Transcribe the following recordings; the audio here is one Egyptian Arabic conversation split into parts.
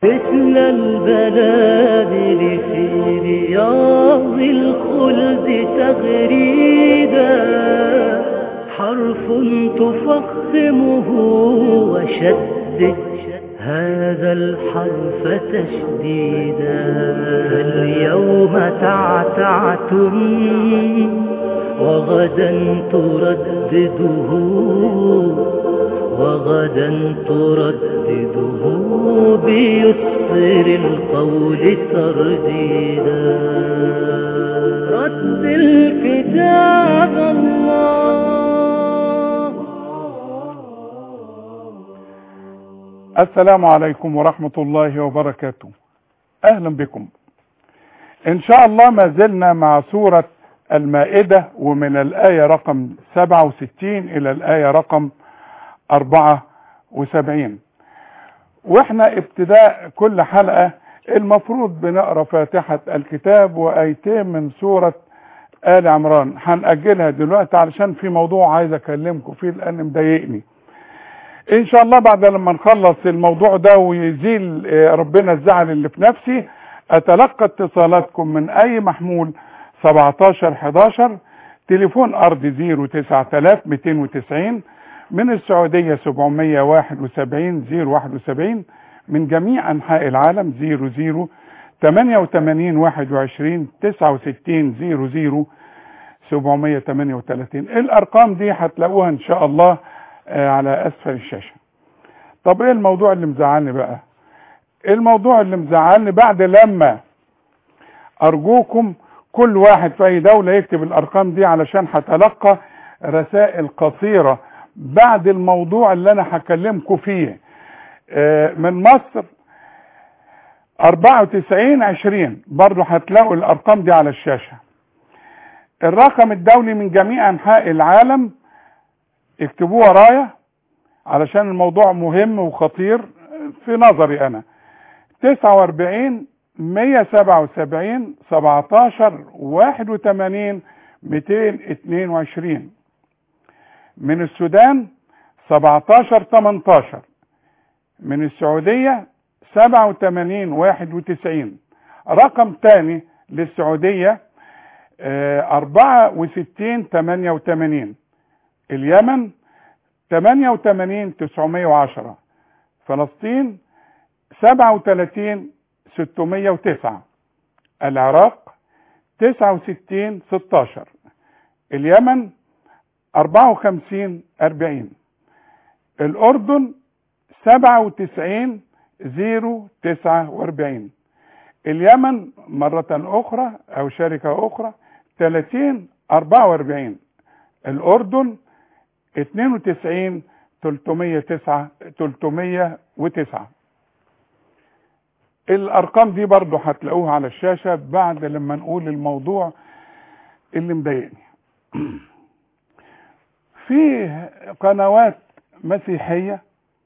مثل البلادل في رياض الخلد تغريدا حرف تفخمه وشدد هذا الحرف تشديدا اليوم تعتعتم وغدا تردده وغدا تردده بيسر القول ترديدا رد الكتاب الله السلام عليكم ورحمة الله وبركاته أهلا بكم إن شاء الله ما زلنا مع سورة المائدة ومن الآية رقم 67 إلى الآية رقم 74 واحنا ابتداء كل حلقة المفروض بنقرأ فاتحة الكتاب وآيتين من سورة آل عمران هنأجلها دلوقتي علشان في موضوع عايز أكلمكم فيه لأن مضايقني ان شاء الله بعد لما نخلص الموضوع ده ويزيل ربنا الزعل اللي في نفسي اتلقى اتصالاتكم من اي محمول 17 11 تليفون ارضي 09290 من السعودية 771 071 من جميع انحاء العالم 00 88 21 69 00 738 الارقام دي هتلاقوها ان شاء الله على اسفل الشاشة طب ايه الموضوع اللي مزعلني بقى الموضوع اللي مزعلني بعد لما ارجوكم كل واحد في اي دولة يكتب الارقام دي علشان هتلقى رسائل قصيرة بعد الموضوع اللي انا هكلمكم فيه من مصر 94 20 برضو هتلاقوا الارقام دي على الشاشة الرقم الدولي من جميع انحاء العالم اكتبوه ورايا علشان الموضوع مهم وخطير في نظري انا 49 177 17 81 222 من السودان 17 18 من السعودية 87 91 رقم تاني للسعودية 64 88 اليمن 88 910 فلسطين 37 609 العراق 69 16 اليمن 54 40 الأردن 97 049 اليمن مرة أخرى أو شركة أخرى 30 44 الأردن 92 309 309 الارقام دي برضو هتلاقوها على الشاشة بعد لما نقول الموضوع اللي مضايقني في قنوات مسيحية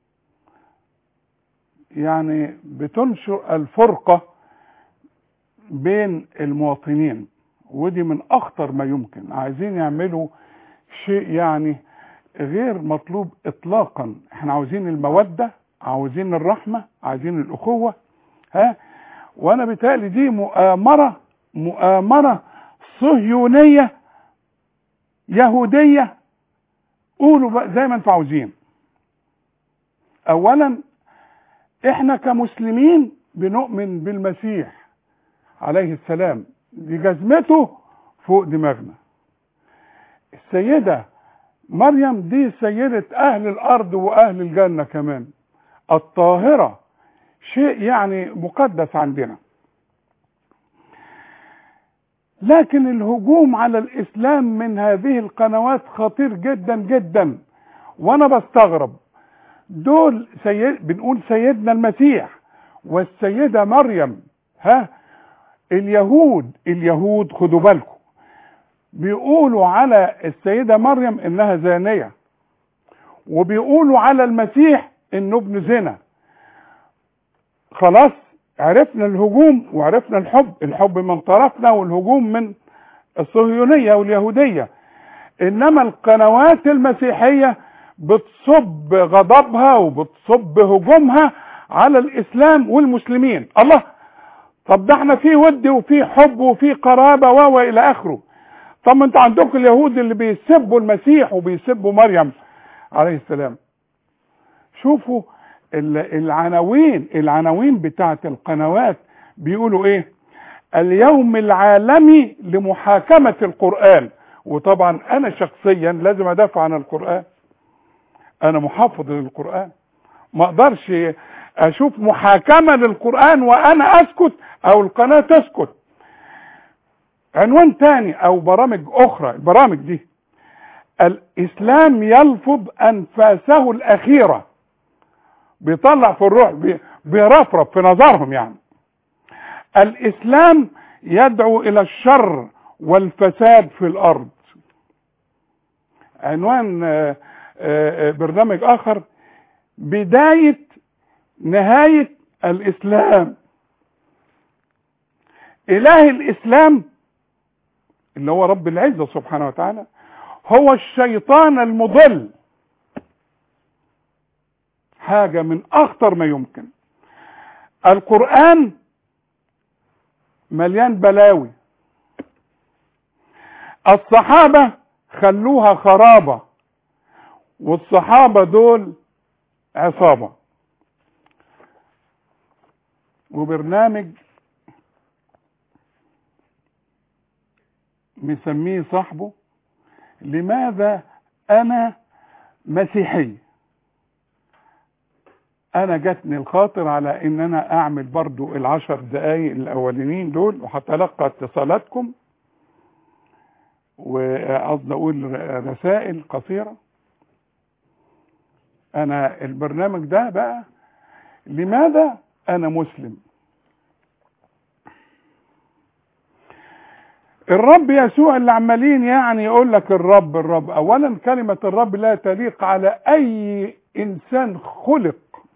يعني بتنشر الفرقة بين المواطنين ودي من اخطر ما يمكن عايزين يعملوا شيء يعني غير مطلوب اطلاقا احنا عاوزين المودة عاوزين الرحمة عايزين الاخوة ها وانا بتالي دي مؤامرة مؤامرة صهيونية يهودية قولوا بقى زي ما انتوا عاوزين اولا احنا كمسلمين بنؤمن بالمسيح عليه السلام دي جزمته فوق دماغنا السيدة مريم دي سيدة أهل الأرض وأهل الجنة كمان الطاهرة شيء يعني مقدس عندنا لكن الهجوم على الإسلام من هذه القنوات خطير جدا جدا وأنا بستغرب دول سيد بنقول سيدنا المسيح والسيدة مريم ها اليهود اليهود خدوا بالكم بيقولوا على السيدة مريم انها زانية وبيقولوا على المسيح انه ابن زنا خلاص عرفنا الهجوم وعرفنا الحب الحب من طرفنا والهجوم من الصهيونية واليهودية انما القنوات المسيحية بتصب غضبها وبتصب هجومها على الاسلام والمسلمين الله طب ده احنا في ود وفي حب وفي قرابه و الى اخره طب ما انتوا عندكم اليهود اللي بيسبوا المسيح وبيسبوا مريم عليه السلام شوفوا ال- العناوين العناوين بتاعت القنوات بيقولوا ايه اليوم العالمي لمحاكمة القرآن وطبعا انا شخصيا لازم ادافع عن القرآن انا محافظ للقرآن ما اقدرش اشوف محاكمة للقرآن وانا اسكت او القناة تسكت عنوان تاني او برامج اخرى البرامج دي الاسلام يلفظ انفاسه الاخيره بيطلع في الروح بي- بيرفرف في نظرهم يعني الاسلام يدعو الى الشر والفساد في الارض عنوان آه، آه، آه، برنامج اخر بدايه نهايه الاسلام اله الاسلام اللي هو رب العزه سبحانه وتعالى هو الشيطان المضل حاجة من أخطر ما يمكن القرآن مليان بلاوي الصحابة خلوها خرابة والصحابة دول عصابة وبرنامج مسميه صاحبه لماذا أنا مسيحي انا جاتني الخاطر على ان انا اعمل برضو العشر دقايق الاولانيين دول وهتلقى اتصالاتكم وقصد اقول رسائل قصيرة انا البرنامج ده بقى لماذا انا مسلم الرب يسوع اللي عمالين يعني يقول لك الرب الرب اولا كلمة الرب لا تليق على اي انسان خلق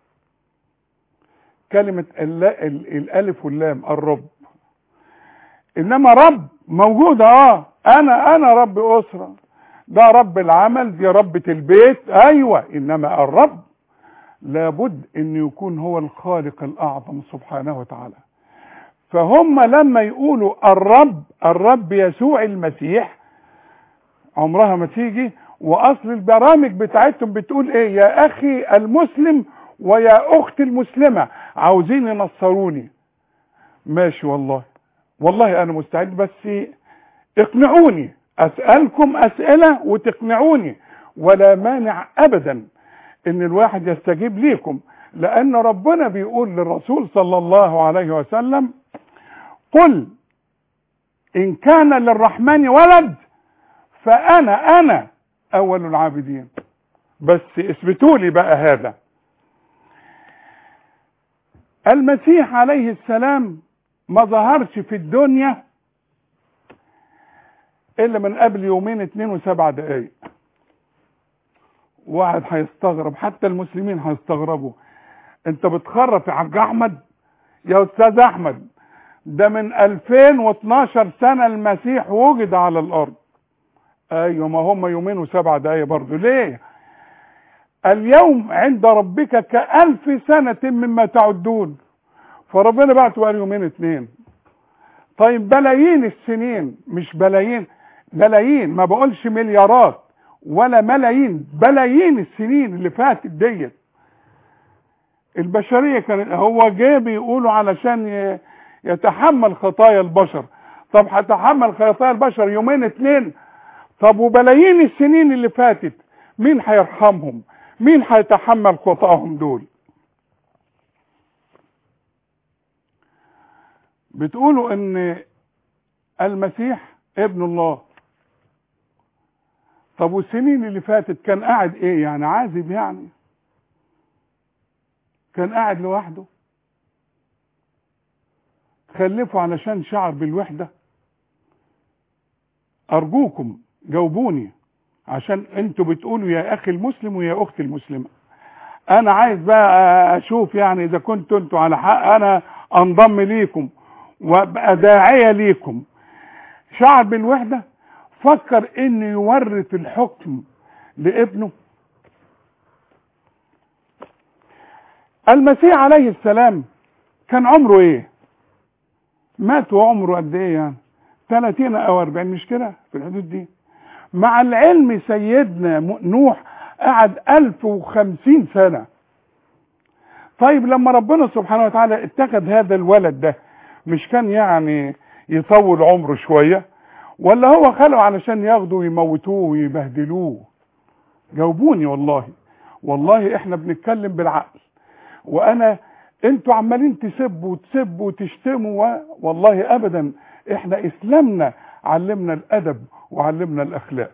كلمة ال- ال- الالف واللام الرب انما رب موجودة اه انا انا رب اسرة ده رب العمل دي ربة البيت ايوه انما الرب لابد ان يكون هو الخالق الاعظم سبحانه وتعالى فهم لما يقولوا الرب الرب يسوع المسيح عمرها ما تيجي واصل البرامج بتاعتهم بتقول ايه يا اخي المسلم ويا اختي المسلمه عاوزين ينصروني ماشي والله والله انا مستعد بس اقنعوني اسالكم اسئله وتقنعوني ولا مانع ابدا ان الواحد يستجيب ليكم لان ربنا بيقول للرسول صلى الله عليه وسلم قل ان كان للرحمن ولد فانا انا اول العابدين بس اثبتوا لي بقى هذا المسيح عليه السلام ما ظهرش في الدنيا الا من قبل يومين اتنين وسبع دقايق واحد هيستغرب حتى المسلمين هيستغربوا انت بتخرف يا حاج احمد يا استاذ احمد ده من 2012 سنة المسيح وجد على الارض ايوه ما هم يومين وسبع دقايق برضه ليه اليوم عند ربك كألف سنة مما تعدون فربنا بعته بقى يومين اتنين طيب بلايين السنين مش بلايين بلايين ما بقولش مليارات ولا ملايين بلايين السنين اللي فاتت ديت البشريه كان هو جه بيقولوا علشان ي- يتحمل خطايا البشر طب هتحمل خطايا البشر يومين اتنين طب وبلايين السنين اللي فاتت مين هيرحمهم مين هيتحمل خطاهم دول بتقولوا ان المسيح ابن الله طب والسنين اللي فاتت كان قاعد ايه يعني عازب يعني كان قاعد لوحده خلفوا علشان شعر بالوحدة ارجوكم جاوبوني عشان انتوا بتقولوا يا اخي المسلم ويا اختي المسلمة انا عايز بقى اشوف يعني اذا كنتوا انتوا على حق انا انضم ليكم وابقى داعية ليكم شعر بالوحدة فكر انه يورث الحكم لابنه المسيح عليه السلام كان عمره ايه مات وعمره قد ايه يعني 30 او 40 مش كده في الحدود دي مع العلم سيدنا م- نوح قعد 1050 سنة طيب لما ربنا سبحانه وتعالى اتخذ هذا الولد ده مش كان يعني يطول عمره شوية ولا هو خلقه علشان ياخدوا ويموتوه ويبهدلوه جاوبوني والله والله احنا بنتكلم بالعقل وانا انتوا عمالين تسبوا وتسبوا وتشتموا و... والله ابدا احنا اسلامنا علمنا الادب وعلمنا الاخلاق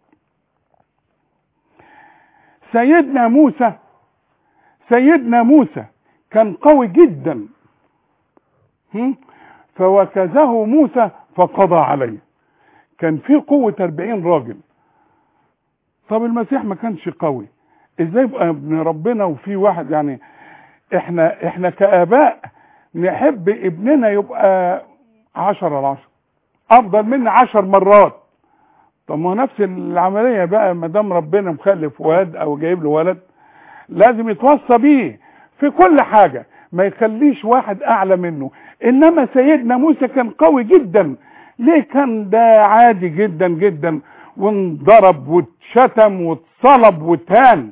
سيدنا موسى سيدنا موسى كان قوي جدا هم؟ فوكزه موسى فقضى عليه كان في قوة 40 راجل طب المسيح ما كانش قوي ازاي يبقى ابن ربنا وفي واحد يعني احنا احنا كآباء نحب ابننا يبقى عشرة على عشرة افضل مني عشر مرات طب ما هو نفس العملية بقى ما دام ربنا مخلف ولد او جايب له ولد لازم يتوصى بيه في كل حاجة ما يخليش واحد اعلى منه انما سيدنا موسى كان قوي جدا ليه كان ده عادي جدا جدا وانضرب واتشتم واتصلب واتهان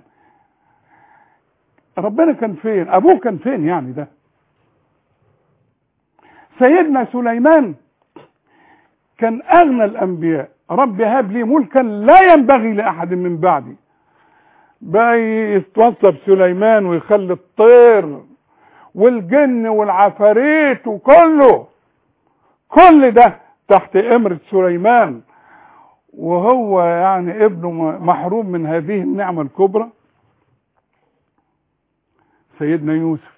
ربنا كان فين ابوه كان فين يعني ده سيدنا سليمان كان اغنى الانبياء رب هب لي ملكا لا ينبغي لاحد من بعدي بقى يتوصى بسليمان ويخلي الطير والجن والعفاريت وكله كل ده تحت امرة سليمان وهو يعني ابنه محروم من هذه النعمة الكبرى سيدنا يوسف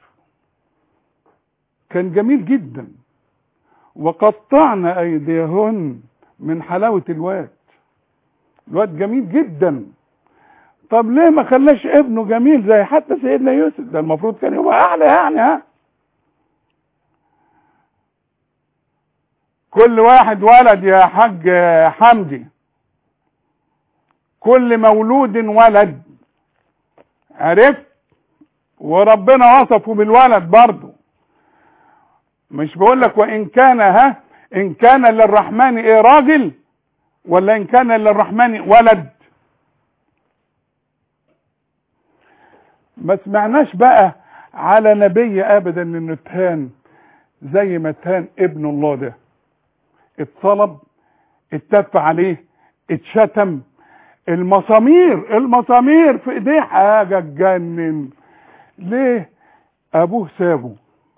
كان جميل جدا وقطعنا ايديهن من حلاوة الواد الواد جميل جدا طب ليه ما خلاش ابنه جميل زي حتى سيدنا يوسف ده المفروض كان يبقى اعلى يعني ها كل واحد ولد يا حاج حمدي كل مولود ولد عرفت وربنا وصفه بالولد برضه مش بقول لك وان كان ها ان كان للرحمن ايه راجل ولا ان كان للرحمن ولد ما سمعناش بقى على نبي ابدا انه اتهان زي ما اتهان ابن الله ده اتصلب اتف عليه اتشتم المسامير المسامير في ايديه حاجه تجنن ليه ابوه سابه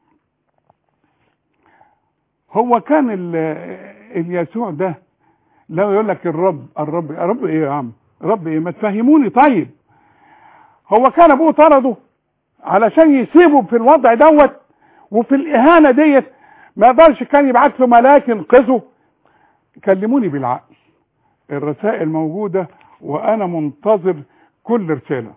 هو كان اليسوع ده لو يقول لك الرب الرب الرب ايه يا عم رب ايه ما تفهموني طيب هو كان ابوه طرده علشان يسيبه في الوضع دوت وفي الاهانه ديت ما يقدرش كان يبعت له ملاك ينقذه كلموني بالعقل الرسائل موجوده وانا منتظر كل رساله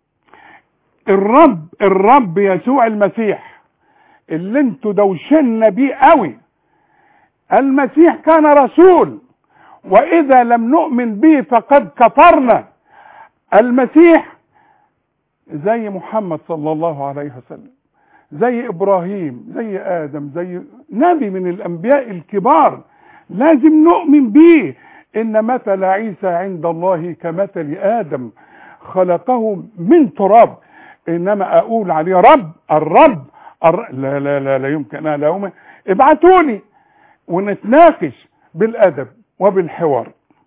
الرب الرب يسوع المسيح اللي انتوا دوشنا بيه قوي المسيح كان رسول واذا لم نؤمن به فقد كفرنا المسيح زي محمد صلى الله عليه وسلم زي ابراهيم زي ادم زي نبي من الانبياء الكبار لازم نؤمن به ان مثل عيسى عند الله كمثل ادم خلقه من تراب انما اقول عليه رب الرب الر... لا لا لا لا يمكن انا لا أؤمن ابعتوني ونتناقش بالادب وبالحوار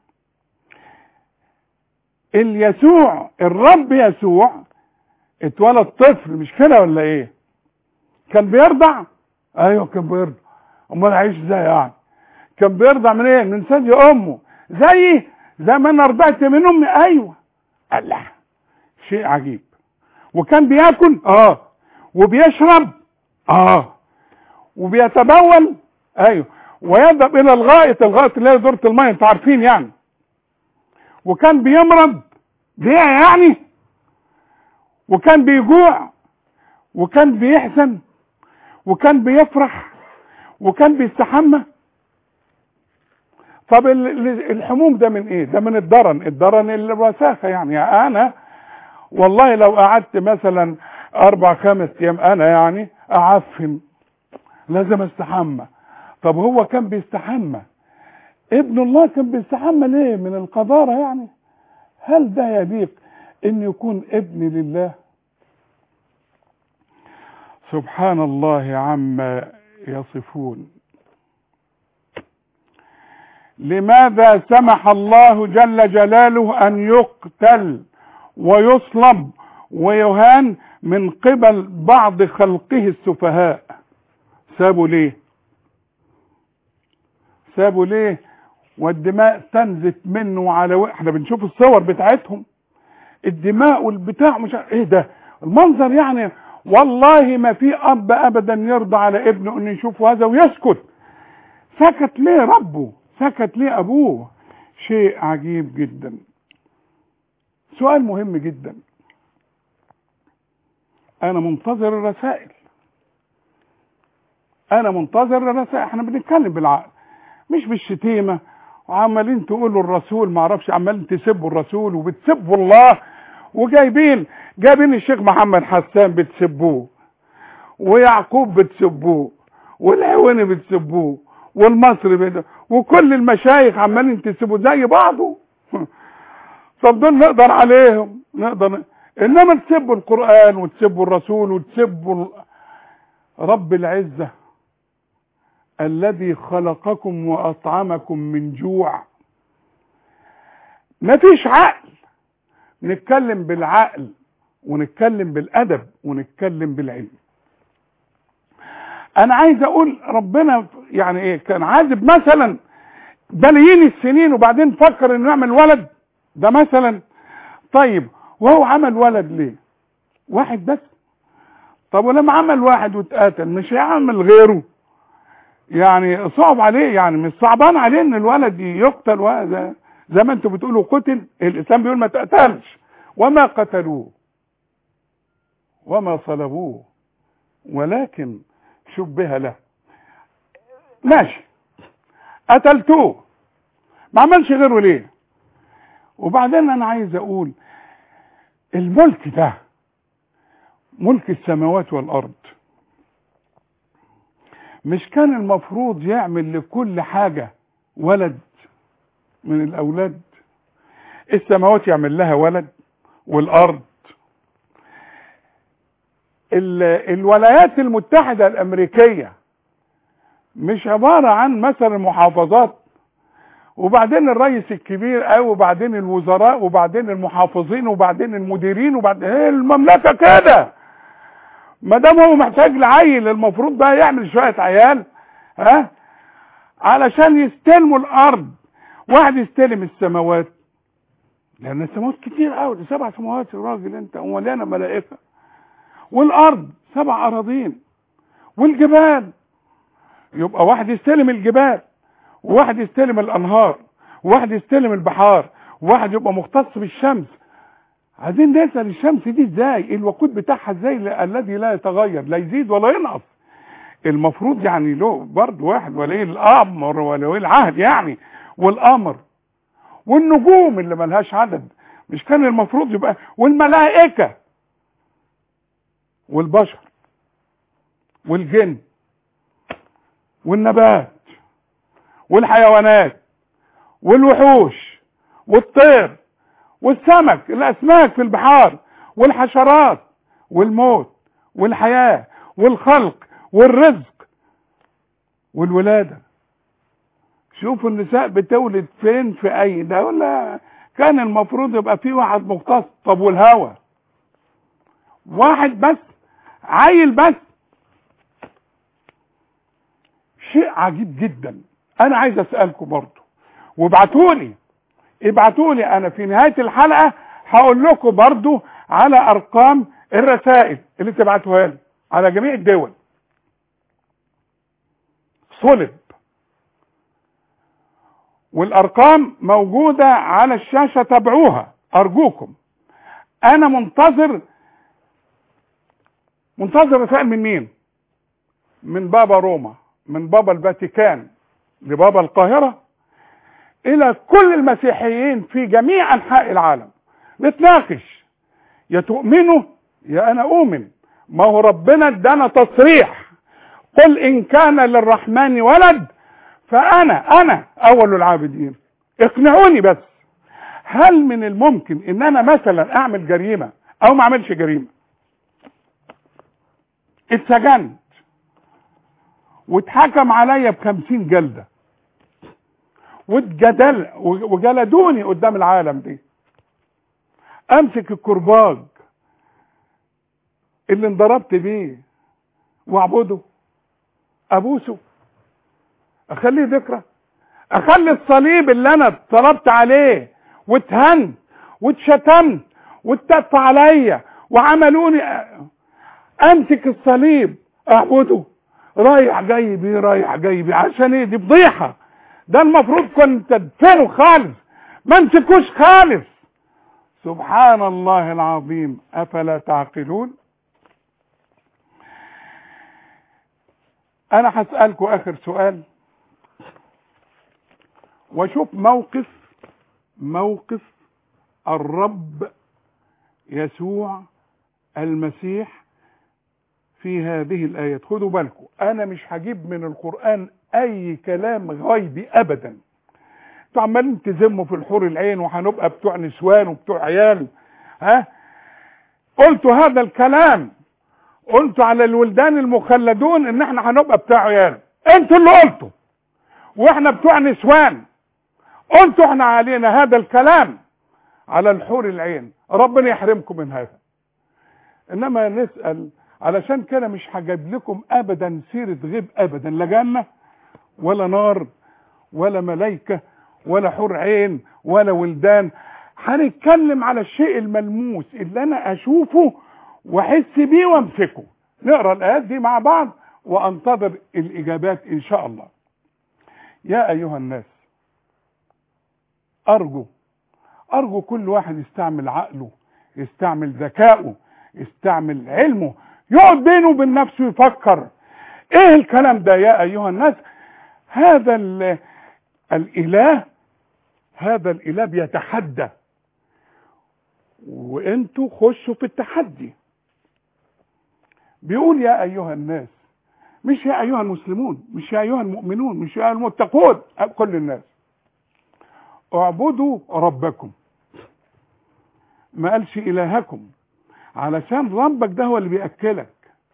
اليسوع الرب يسوع اتولد طفل مش كده ولا ايه كان بيرضع ايوه كان بيرضع امال عايش ازاي يعني كان بيرضع من ايه من ثدي امه زي زي ما انا رضعت من امي ايوه الله شيء عجيب وكان بياكل اه وبيشرب اه وبيتبول ايوه ويذهب الى الغائط الغائط اللي هي دورة المية انتوا عارفين يعني وكان بيمرض بيع يعني وكان بيجوع وكان بيحزن وكان بيفرح وكان بيستحمى طب الحموم ده من ايه ده من الدرن الدرن الوساخة يعني انا والله لو قعدت مثلا اربع خمس ايام انا يعني اعفن لازم استحمى طب هو كان بيستحمى ابن الله كان بيستحمى ليه من القذارة يعني هل ده يليق ان يكون ابن لله سبحان الله عما يصفون لماذا سمح الله جل جلاله ان يقتل ويصلب ويهان من قبل بعض خلقه السفهاء سابوا ليه سابوا ليه والدماء تنزف منه على و... احنا بنشوف الصور بتاعتهم الدماء والبتاع مش عارف- ايه ده المنظر يعني والله ما في اب ابدا يرضى على ابنه انه يشوف هذا ويسكت سكت ليه ربه سكت ليه ابوه شيء عجيب جدا سؤال مهم جدا انا منتظر الرسائل انا منتظر الرسائل احنا بنتكلم بالعقل مش بالشتيمه وعمالين تقولوا الرسول ما اعرفش عمالين تسبوا الرسول وبتسبوا الله وجايبين جايبين الشيخ محمد حسان بتسبوه ويعقوب بتسبوه والعويني بتسبوه والمصري بت... وكل المشايخ عمالين تسبوا زي بعضه طب دول نقدر عليهم نقدر ن- انما تسبوا القران وتسبوا الرسول وتسبوا ال- رب العزه الذي خلقكم واطعمكم من جوع مفيش عقل نتكلم بالعقل ونتكلم بالادب ونتكلم بالعلم انا عايز اقول ربنا يعني ايه كان عازب مثلا بلايين السنين وبعدين فكر انه يعمل ولد ده مثلا طيب وهو عمل ولد ليه واحد بس طب ولما عمل واحد واتقتل مش هيعمل غيره يعني صعب عليه يعني مش صعبان عليه ان الولد يقتل وهذا زي ما انتم بتقولوا قتل الاسلام بيقول ما تقتلش وما قتلوه وما صلبوه ولكن شبه له ماشي قتلتوه ما عملش غيره ليه وبعدين انا عايز اقول الملك ده ملك السماوات والارض مش كان المفروض يعمل لكل حاجة ولد من الأولاد السماوات يعمل لها ولد والأرض ال- الولايات المتحدة الأمريكية مش عبارة عن مثلا محافظات وبعدين الرئيس الكبير أو وبعدين الوزراء وبعدين المحافظين وبعدين المديرين وبعدين هي المملكة كده ما دام هو محتاج لعيل المفروض بقى يعمل شويه عيال ها علشان يستلموا الارض واحد يستلم السماوات لان السماوات كتير قوي دي سبع سماوات يا راجل انت ومليانه ملائكه والارض سبع اراضين والجبال يبقى واحد يستلم الجبال وواحد يستلم الانهار وواحد يستلم البحار وواحد يبقى مختص بالشمس عايزين نسأل الشمس دي ازاي الوقود بتاعها ازاي ل- الذي لا يتغير لا يزيد ولا ينقص المفروض يعني له برضه واحد ولي الامر ولي العهد يعني والامر والنجوم اللي ملهاش عدد مش كان المفروض يبقى والملائكة والبشر والجن والنبات والحيوانات والوحوش والطير والسمك الاسماك في البحار والحشرات والموت والحياه والخلق والرزق والولاده شوفوا النساء بتولد فين في اي دوله كان المفروض يبقى في واحد مختص طب والهوى واحد بس عيل بس شيء عجيب جدا انا عايز اسالكم برضه وابعتولي ابعتوا لي انا في نهايه الحلقه هقول لكم برضو على ارقام الرسائل اللي تبعتوها لي على جميع الدول صلب والارقام موجوده على الشاشه تابعوها ارجوكم انا منتظر منتظر رسائل من مين من بابا روما من بابا الفاتيكان لبابا القاهره الى كل المسيحيين في جميع انحاء العالم نتناقش يا تؤمنوا يا انا اؤمن ما هو ربنا ادانا تصريح قل ان كان للرحمن ولد فانا انا اول العابدين اقنعوني بس هل من الممكن ان انا مثلا اعمل جريمه او ما اعملش جريمه اتسجنت واتحكم عليا بخمسين جلده واتجدل وجلدوني قدام العالم دي امسك الكرباج اللي انضربت بيه واعبده ابوسه اخليه ذكرى اخلي الصليب اللي انا اتضربت عليه واتهنت واتشتمت واتف عليا وعملوني امسك الصليب اعبده رايح جاي بيه رايح جاي بيه عشان ايه دي فضيحه ده المفروض كنت تدفنه خالص ما امسكوش خالص سبحان الله العظيم افلا تعقلون انا هسألكم اخر سؤال واشوف موقف موقف الرب يسوع المسيح في هذه الآيات خدوا بالكم أنا مش هجيب من القرآن أي كلام غيبي أبدا انتوا عمالين تذموا في الحور العين وهنبقى بتوع نسوان وبتوع عيال ها قلتوا هذا الكلام قلتوا على الولدان المخلدون ان احنا هنبقى بتوع عيال انتوا اللي قلتوا واحنا بتوع نسوان قلتوا احنا علينا هذا الكلام على الحور العين ربنا يحرمكم من هذا انما نسأل علشان كده مش هجيب لكم ابدا سيرة غيب ابدا لا جنة ولا نار ولا ملايكة ولا حور عين ولا ولدان هنتكلم على الشيء الملموس اللي انا اشوفه واحس بيه وامسكه نقرا الايات دي مع بعض وانتظر الاجابات ان شاء الله يا ايها الناس ارجو ارجو كل واحد يستعمل عقله يستعمل ذكائه يستعمل علمه يقعد بينه وبين نفسه يفكر ايه الكلام ده يا ايها الناس هذا الاله هذا الاله بيتحدى وانتوا خشوا في التحدي بيقول يا ايها الناس مش يا ايها المسلمون مش يا ايها المؤمنون مش يا المتقون كل الناس اعبدوا ربكم ما قالش الهكم علشان ربك ده هو اللي بياكلك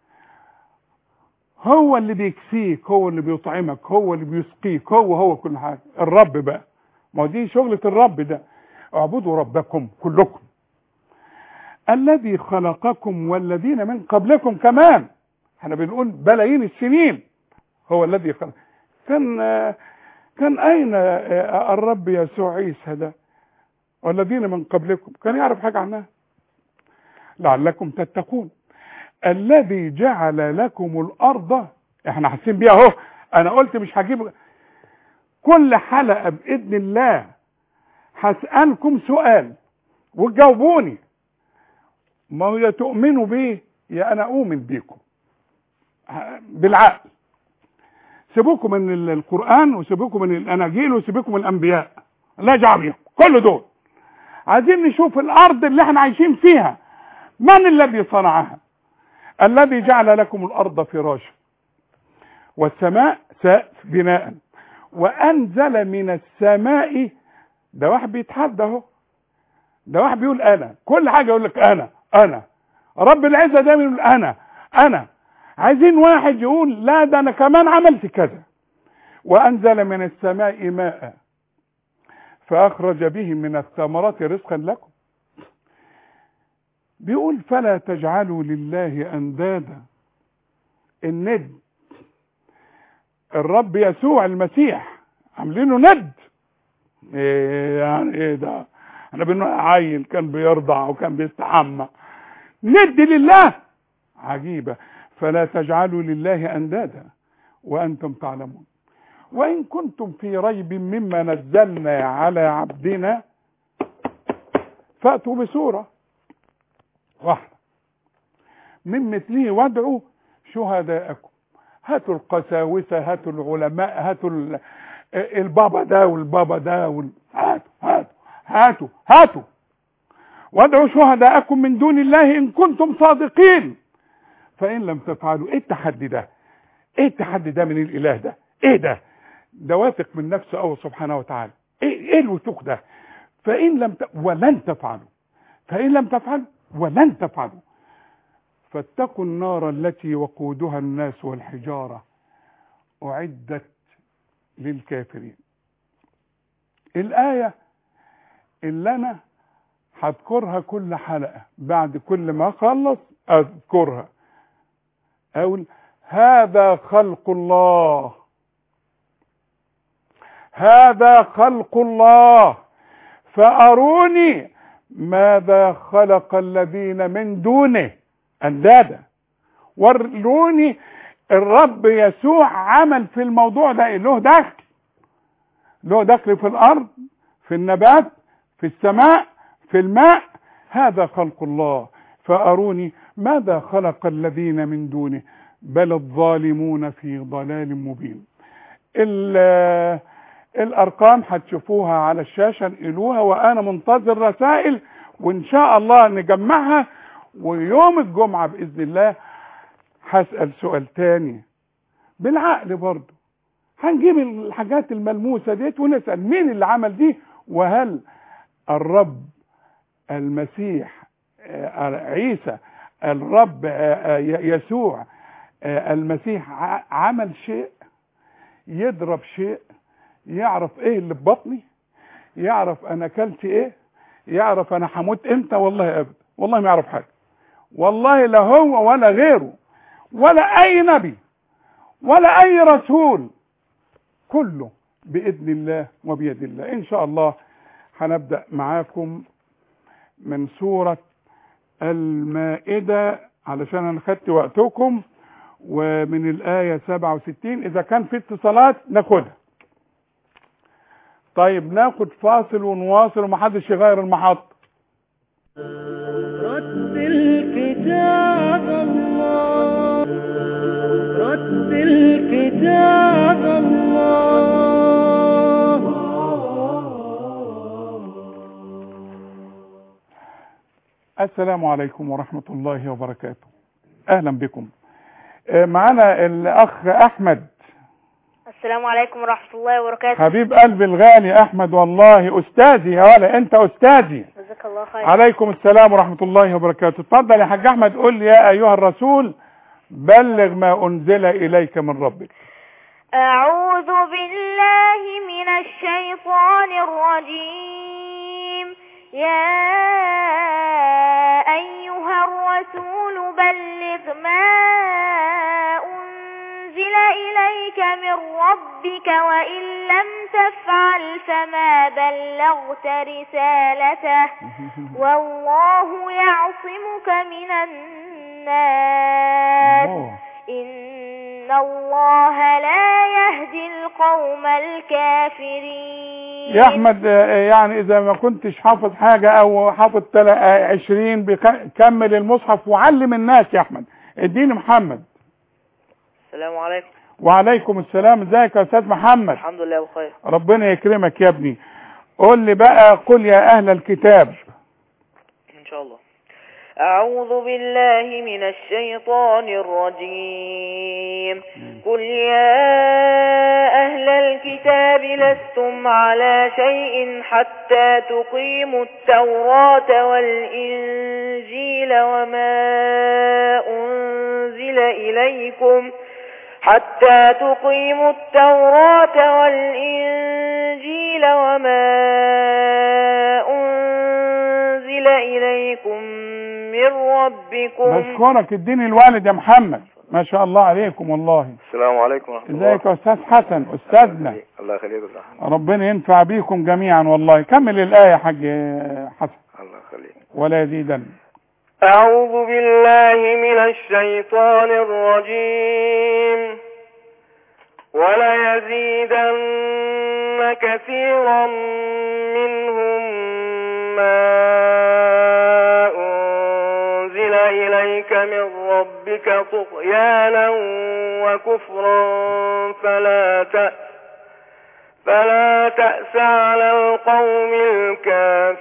هو اللي بيكفيك هو اللي بيطعمك هو اللي بيسقيك هو هو كل حاجه الرب بقى ما دي شغله الرب ده اعبدوا ربكم كلكم الذي خلقكم والذين من قبلكم كمان احنا بنقول بلايين السنين هو الذي خلق كان كان اين الرب يسوع عيسى ده والذين من قبلكم كان يعرف حاجه عنها لعلكم تتقون الذي جعل لكم الارض احنا حاسين بيها اهو انا قلت مش هجيب كل حلقه باذن الله هسالكم سؤال وتجاوبوني ما هو يا تؤمنوا بيه يا انا اؤمن بيكم بالعقل سيبوكم من القران وسيبوكم من الاناجيل وسيبوكم من الانبياء لا دعوه بيهم كل دول عايزين نشوف الارض اللي احنا عايشين فيها من الذي صنعها الذي جعل لكم الارض فراشا والسماء سقف بناء وانزل من السماء ده واحد بيتحدى اهو ده واحد بيقول انا كل حاجه يقول لك انا انا رب العزه دايما يقول انا انا عايزين واحد يقول لا ده انا كمان عملت كذا وانزل من السماء ماء فاخرج به من الثمرات رزقا لكم بيقول فلا تجعلوا لله اندادا الند الرب يسوع المسيح عاملينه ند ايه يعني ايه ده احنا بنقول عيل كان بيرضع وكان بيستحمى ند لله عجيبة فلا تجعلوا لله أندادا وأنتم تعلمون وإن كنتم في ريب مما نزلنا على عبدنا فأتوا بسورة واحدة من مثله وادعوا شهداءكم هاتوا القساوسة هاتوا العلماء هاتوا البابا ده والبابا ده وال... هاتوا هاتوا هاتوا هاتوا وادعوا شهداءكم من دون الله ان كنتم صادقين فإن لم تفعلوا إيه التحدي ده إيه التحدي ده من الإله ده إيه ده ده واثق من نفسه أو سبحانه وتعالى إيه, إيه الوثوق ده فإن لم ت... ولن تفعلوا فإن لم تفعلوا ولن تفعلوا فاتقوا النار التي وقودها الناس والحجارة أعدت للكافرين الآية اللي أنا هذكرها كل حلقة بعد كل ما أخلص أذكرها أقول هذا خلق الله هذا خلق الله فأروني ماذا خلق الذين من دونه أندادا وروني الرب يسوع عمل في الموضوع ده له دخل له دخل في الأرض في النبات في السماء في الماء هذا خلق الله فأروني ماذا خلق الذين من دونه بل الظالمون في ضلال مبين ال- الأرقام هتشوفوها على الشاشة انقلوها وأنا منتظر رسائل وإن شاء الله نجمعها ويوم الجمعة بإذن الله هسأل سؤال تاني بالعقل برضه هنجيب الحاجات الملموسة ديت ونسأل مين اللي عمل دي وهل الرب المسيح آه، عيسى الرب آه، آه، يسوع آه، المسيح ع- عمل شيء يضرب شيء يعرف ايه اللي في بطني يعرف انا اكلت ايه يعرف انا هموت امتى والله ابدا والله ما يعرف حاجه والله لا هو ولا غيره ولا اي نبي ولا اي رسول كله باذن الله وبيد الله ان شاء الله هنبدا معاكم من سوره المائده علشان انا خدت وقتكم ومن الايه 67 اذا كان في اتصالات ناخدها طيب ناخد فاصل ونواصل ومحدش يغير المحطه رتل كتاب الله رتل كتاب الله السلام عليكم ورحمة الله وبركاته أهلا بكم آه، معنا الأخ أحمد السلام عليكم ورحمة الله وبركاته حبيب قلبي الغالي أحمد والله أستاذي يا ولا أنت أستاذي جزاك الله خير عليكم السلام ورحمة الله وبركاته اتفضل يا حاج أحمد قل لي يا أيها الرسول بلغ ما أنزل إليك من ربك أعوذ بالله من الشيطان الرجيم يا أيها الرسول بلغ ما أنزل إليك من ربك وإن لم تفعل فما بلغت رسالته والله يعصمك من الناس أوه. إن الله لا يهدي القوم الكافرين يا أحمد آه، يعني إذا ما كنتش حافظ حاجة أو حافظ تلا- آه، عشرين بك- كمل المصحف وعلم الناس يا أحمد اديني محمد السلام عليكم وعليكم السلام ازيك يا أستاذ محمد الحمد لله بخير ربنا يكرمك يا ابني قول لي بقى قل يا أهل الكتاب إن شاء الله أعوذ بالله من الشيطان الرجيم قل يا أهل الكتاب لستم على شيء حتى تقيموا التوراة والإنجيل وما أنزل إليكم حتى تقيموا التوراة والإنجيل وما أنزل إليكم من ربكم بشكرك اديني الوالد يا محمد ما شاء الله عليكم والله السلام عليكم ورحمة الله ازيك يا استاذ حسن استاذنا الله يخليك يا أستاذ. ربنا ينفع بيكم جميعا والله كمل الآية يا حاج حسن الله يخليك ولا يزيدن أعوذ بالله من الشيطان الرجيم وليزيدن كثيرا منهم ما أنزل إليك من ربك طغيانا وكفرا فلا تأس فلا تأس على القوم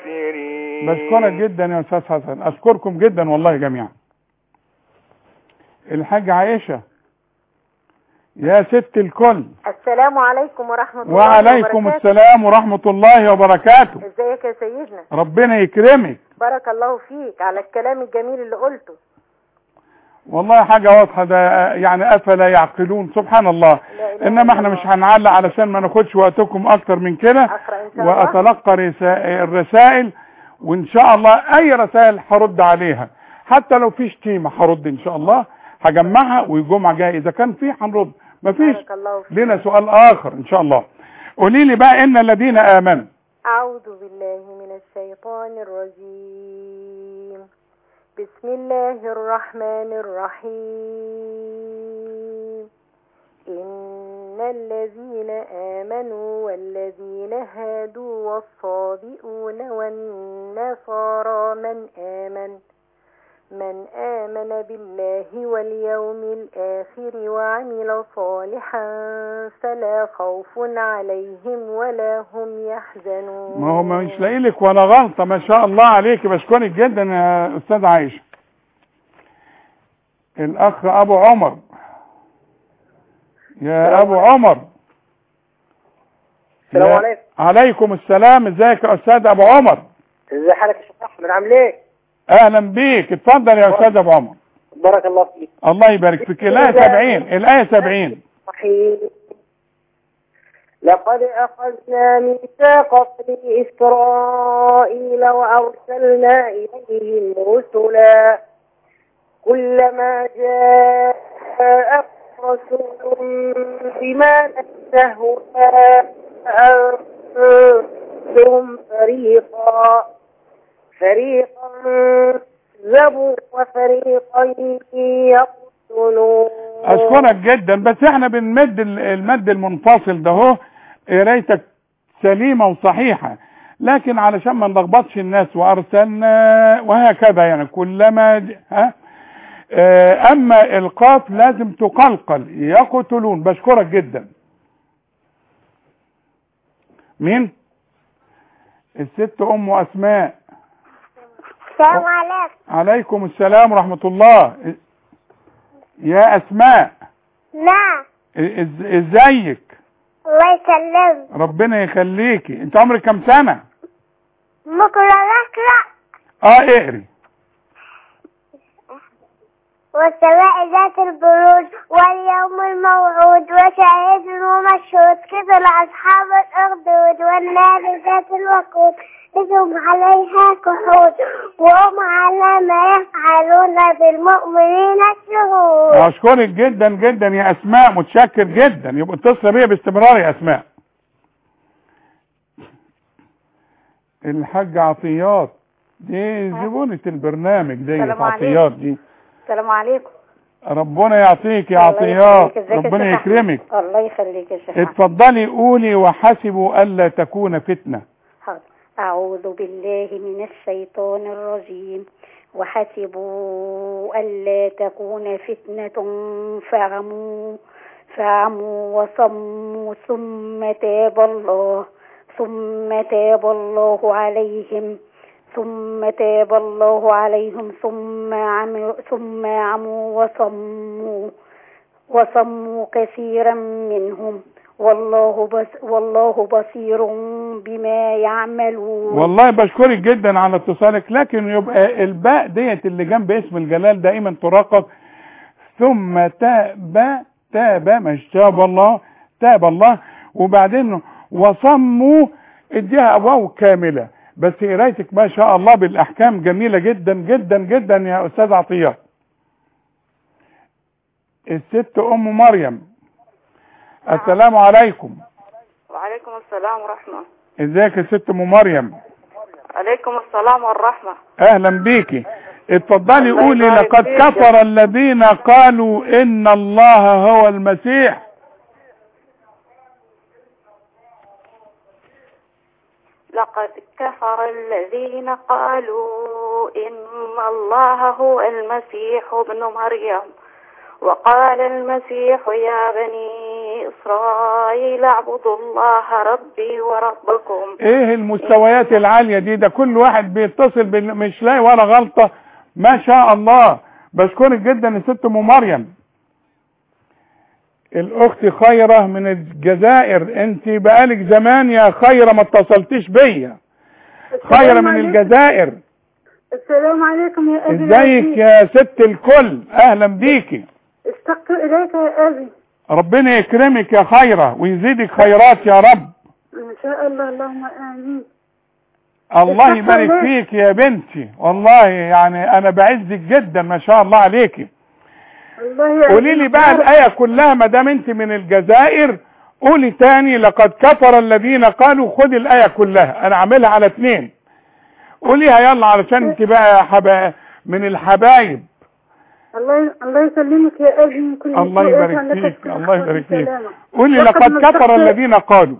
الكافرين بشكرك جدا يا استاذ حسن اشكركم جدا والله جميعا الحاج عائشة يا ست الكل السلام عليكم ورحمة الله وعليكم وبركاته. السلام ورحمة الله وبركاته ازيك يا سيدنا ربنا يكرمك بارك الله فيك على الكلام الجميل اللي قلته والله حاجة واضحة ده يعني أفلا يعقلون سبحان الله لا إله إنما إلا احنا الله. مش هنعلق علشان ما ناخدش وقتكم أكتر من كده أقرأ إن شاء الله وأتلقى رسا- الرسائل وإن شاء الله أي رسائل هرد عليها حتى لو في شتيمة هرد إن شاء الله هجمعها والجمعة جاية إذا كان في هنرد مفيش بارك الله فيك لنا سؤال آخر إن شاء الله قولي لي بقى إن الذين آمنوا أعوذ بالله من الشيطان الرجيم بسم الله الرحمن الرحيم إن الذين آمنوا والذين هادوا والصابئون والنصارى من آمن من آمن بالله واليوم الآخر وعمل صالحا فلا خوف عليهم ولا هم يحزنون ما هو مش لاقي لك ولا غلطة ما شاء الله عليك بشكرك جدا يا أستاذ عايشة الأخ أبو عمر يا أبو عمر السلام يا- عليكم عليكم السلام ازيك يا أستاذ أبو عمر ازي حالك يا شيخ احمد عامل ايه أهلا بيك اتفضل يا أستاذ أبو عمر بارك الله فيك الله يبارك فيك الآية 70 الآية 70 صحيح لقد أخذنا ميثاق بني إسرائيل وأرسلنا إليهم رسلا كلما جاء رسول بما لا تهوى أنفسهم فريقا فريقا كذبوا وفريقا يقتلون أشكرك جدا بس احنا بنمد ال- المد المنفصل ده هو قرايتك سليمة وصحيحة لكن علشان ما نلخبطش الناس وارسلنا وهكذا يعني كلما ج- ها آه، اما القاف لازم تقلقل يقتلون بشكرك جدا مين الست ام اسماء السلام عليكم عليكم السلام ورحمة الله يا اسماء نعم إز- ازيك الله يسلمك ربنا يخليكي انت عمرك كام سنة ممكن نقرأ اه اقري والسماء ذات البروج واليوم الموعود وشهيد ومشهود كذل أصحاب الأخدود والنار ذات الوقود إذ عليها كحود وهم على ما يفعلون بالمؤمنين شهود اشكرك جدا جدا يا اسماء متشكر جدا يبقى اتصل بيا باستمرار يا اسماء الحاج عطيات دي زبونة البرنامج دي السلام عطيات دي السلام عليكم ربنا يعطيك يا الله عطيات يخليك. ازيك يا ربنا شيخ أحمد؟ يكرمك الله يخليك يا شيخ أحمد. اتفضلي قولي وحسبوا الا تكون فتنة حاضر أعوذ بالله من الشيطان الرجيم وحسبوا ألا تكون فتنة فعموا فعموا وصموا ثم تاب الله ثم تاب الله عليهم ثم تاب الله عليهم ثم عموا ثم عموا وصموا وصموا كثيرا منهم والله بس والله بصير بما يعملون والله بشكرك جدا على اتصالك لكن يبقى الباء ديت اللي جنب اسم الجلال دائما تراقب ثم تاب تاب مش تاب الله تاب الله وبعدين وصموا اديها واو كاملة بس قرايتك ما شاء الله بالاحكام جميلة جدا جدا جدا يا استاذ عطية الست ام مريم السلام عليكم وعليكم السلام ورحمة ازيك يا ست ام مريم عليكم السلام والرحمة اهلا بيكي اتفضلي الله قولي يبارك لقد فيك. كفر الذين قالوا ان الله هو المسيح لقد كفر الذين قالوا إن الله هو المسيح ابن مريم وقال المسيح يا بني إسرائيل اعبدوا الله ربي وربكم ايه المستويات العالية دي ده كل واحد بيتصل بال... مش لاقي ولا غلطة ما شاء الله بشكرك جدا يا ست ام مريم الاخت خيرة من الجزائر انت بقالك زمان يا خيرة ما اتصلتيش بيا خيرة من الجزائر السلام عليكم يا أبي ازيك يا ست الكل اهلا بيكي اشتقت إليك يا أبي ربنا يكرمك يا خيرة ويزيدك خيرات يا رب إن شاء الله اللهم آمين الله اتفضل يبارك ليه؟ فيك يا بنتي والله يعني انا بعزك جدا ما شاء الله عليكي الله يعينك. قولي لي بقى الآية كلها ما دام انت من الجزائر قولي تاني لقد كفر الذين قالوا خدي الآية كلها انا عاملها على اتنين قوليها يلا علشان انت بقى حبا من الحبايب الله الله يسلمك يا أبي من كل الله سوء يبارك يجعل لك فيك الصحة الله يبارك فيك والسلامة. قولي لقد لقد كفر نصحت- الذين قالوا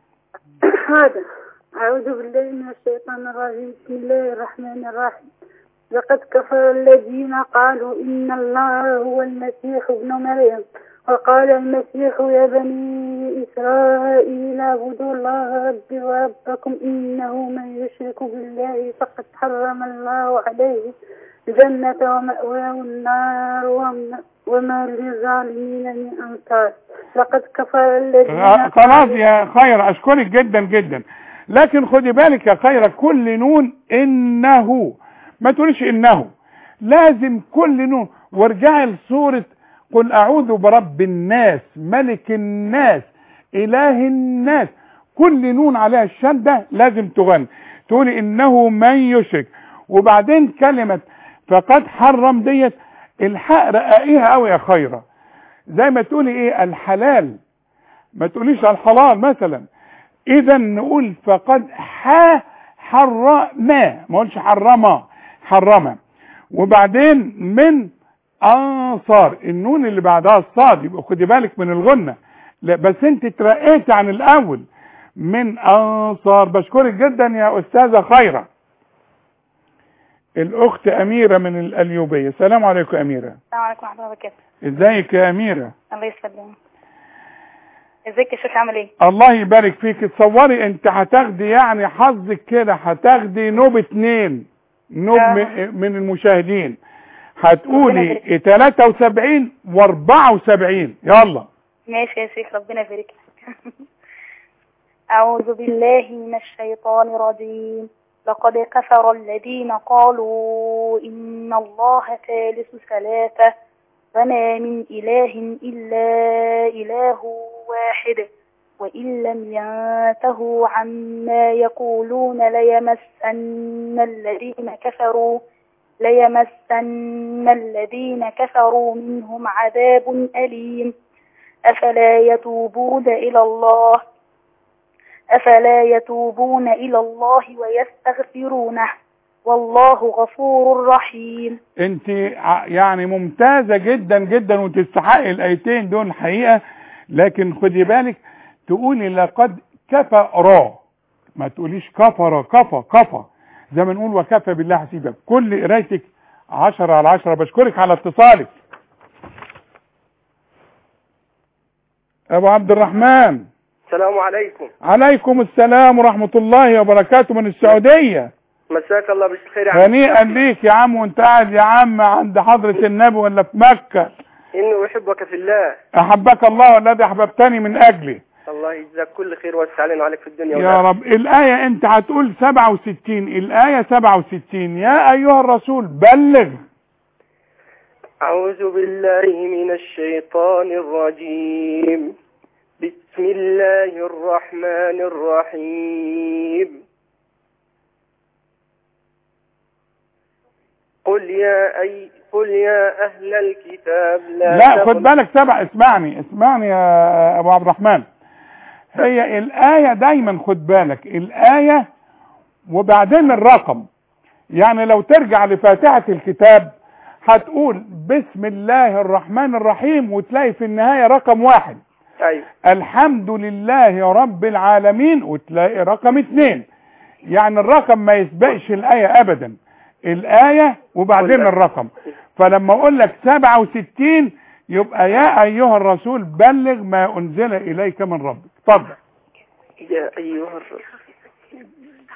هذا أعوذ بالله من الشيطان الرجيم بسم الله الرحمن الرحيم لقد كفر الذين قالوا إن الله هو المسيح ابن مريم وقال المسيح يا بني إسرائيل اعبدوا الله ربي وربكم إنه من يشرك بالله فقد حرم الله عليه الجنة ومأواه النار وما- وما للظالمين من أنصار لقد كفر الذين آه، خلاص يا خير اشكرك جدا جدا لكن خدي بالك يا خير كل نون انه ما تقوليش انه لازم كل نون وارجعي لسورة قل اعوذ برب الناس ملك الناس اله الناس كل نون عليها الشدة لازم تغني تقولي انه من يشرك وبعدين كلمة فقد حرم ديت الحق رقائيها قوي يا خيره زي ما تقولي ايه الحلال ما تقوليش الحلال مثلا اذا نقول فقد ح حرم ما قولش حرم حرم وبعدين من انصار النون اللي بعدها الصاد يبقى خدي بالك من الغنة لا بس انت اترقيتي عن الاول من انصار بشكرك جدا يا استاذة خيرة الاخت اميرة من الاليوبية السلام عليكم اميرة السلام عليكم ورحمة الله وبركاته ازيك يا اميرة الله يسلمك ازيك يا شيخ عامل ايه؟ الله يبارك فيك تصوري انت هتاخدي يعني حظك كده هتاخدي نوب اتنين نوب آه. من من المشاهدين ربنا هتقولي يبارك 73 و74 يلا ماشي يا شيخ ربنا يبارك لك أعوذ بالله من الشيطان الرجيم لقد كفر الذين قالوا إن الله ثالث ثلاثة وما من إله إلا إله واحد وإن لم ينتهوا عما يقولون ليمسن الذين كفروا ليمسن الذين كفروا منهم عذاب أليم أفلا يتوبون إلى الله أفلا يتوبون إلى الله ويستغفرونه والله غفور رحيم انت ع- يعني ممتازة جدا جدا وتستحقي الايتين دول الحقيقة لكن خدي بالك تقولي لقد كفر ما تقوليش كفر كفى كفى زي ما نقول وكفى بالله حسيبا كل قرايتك عشرة على عشرة بشكرك على اتصالك ابو عبد الرحمن السلام عليكم عليكم السلام ورحمة الله وبركاته من السعودية مساك الله بالخير يا عم هنيئا ليك يا عم وانت قاعد يا عم عند حضرة النبي ولا في مكة إني أحبك في الله احبك الله والذي احببتني من اجلي الله يجزاك كل خير ويوسع علينا وعليك في الدنيا يا والآخرة. رب الآية انت هتقول 67 الآية 67 يا ايها الرسول بلغ أعوذ بالله من الشيطان الرجيم بسم الله الرحمن الرحيم قل يا أي قل يا أهل الكتاب لا, لا خد تغلوا- بالك سبع اسمعني اسمعني يا ابو عبد الرحمن هي الآية دايما خد بالك الآية وبعدين الرقم يعني لو ترجع لفاتحة الكتاب هتقول بسم الله الرحمن الرحيم وتلاقي في النهاية رقم واحد أيوة الحمد لله رب العالمين وتلاقي رقم اتنين يعني الرقم ما يسبقش الآية أبدا الآية وبعدين كل- الرقم فلما أقول لك 67 يبقى يا أيها الرسول بلغ ما أنزل إليك من ربك اتفضل يا أيها الرسول